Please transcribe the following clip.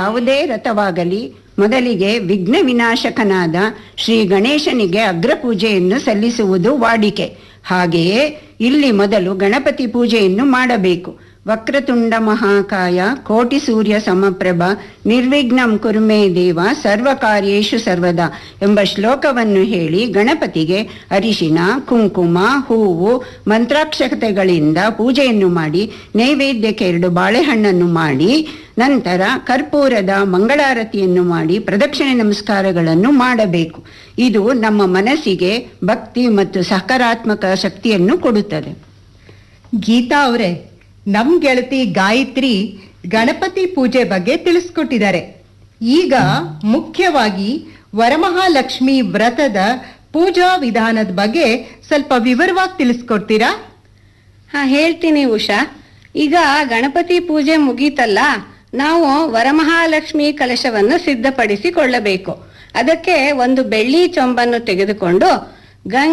ಯಾವುದೇ ರಥವಾಗಲಿ ಮೊದಲಿಗೆ ವಿಘ್ನ ವಿನಾಶಕನಾದ ಶ್ರೀ ಗಣೇಶನಿಗೆ ಅಗ್ರಪೂಜೆಯನ್ನು ಸಲ್ಲಿಸುವುದು ವಾಡಿಕೆ ಹಾಗೆಯೇ ಇಲ್ಲಿ ಮೊದಲು ಗಣಪತಿ ಪೂಜೆಯನ್ನು ಮಾಡಬೇಕು ವಕ್ರತುಂಡ ಮಹಾಕಾಯ ಕೋಟಿ ಸೂರ್ಯ ಸಮಪ್ರಭ ನಿರ್ವಿಘ್ನಂ ಕುರುಮೇ ದೇವ ಸರ್ವ ಕಾರ್ಯೇಶು ಸರ್ವದಾ ಎಂಬ ಶ್ಲೋಕವನ್ನು ಹೇಳಿ ಗಣಪತಿಗೆ ಅರಿಶಿನ ಕುಂಕುಮ ಹೂವು ಮಂತ್ರಾಕ್ಷತೆಗಳಿಂದ ಪೂಜೆಯನ್ನು ಮಾಡಿ ನೈವೇದ್ಯಕ್ಕೆ ಎರಡು ಬಾಳೆಹಣ್ಣನ್ನು ಮಾಡಿ ನಂತರ ಕರ್ಪೂರದ ಮಂಗಳಾರತಿಯನ್ನು ಮಾಡಿ ಪ್ರದಕ್ಷಿಣೆ ನಮಸ್ಕಾರಗಳನ್ನು ಮಾಡಬೇಕು ಇದು ನಮ್ಮ ಮನಸ್ಸಿಗೆ ಭಕ್ತಿ ಮತ್ತು ಸಕಾರಾತ್ಮಕ ಶಕ್ತಿಯನ್ನು ಕೊಡುತ್ತದೆ ಗೀತಾ ಅವರೇ ನಮ್ ಗೆಳತಿ ಗಾಯತ್ರಿ ಗಣಪತಿ ಪೂಜೆ ಬಗ್ಗೆ ತಿಳಿಸ್ಕೊಟ್ಟಿದ್ದಾರೆ ಈಗ ಮುಖ್ಯವಾಗಿ ವರಮಹಾಲಕ್ಷ್ಮಿ ವ್ರತದ ಪೂಜಾ ವಿಧಾನದ ಬಗ್ಗೆ ಸ್ವಲ್ಪ ವಿವರವಾಗಿ ತಿಳಿಸ್ಕೊಡ್ತೀರಾ ಹಾ ಹೇಳ್ತೀನಿ ಉಷಾ ಈಗ ಗಣಪತಿ ಪೂಜೆ ಮುಗೀತಲ್ಲ ನಾವು ವರಮಹಾಲಕ್ಷ್ಮಿ ಕಲಶವನ್ನು ಸಿದ್ಧಪಡಿಸಿಕೊಳ್ಳಬೇಕು ಅದಕ್ಕೆ ಒಂದು ಬೆಳ್ಳಿ ಚೊಂಬನ್ನು ತೆಗೆದುಕೊಂಡು ಗಂಗೆ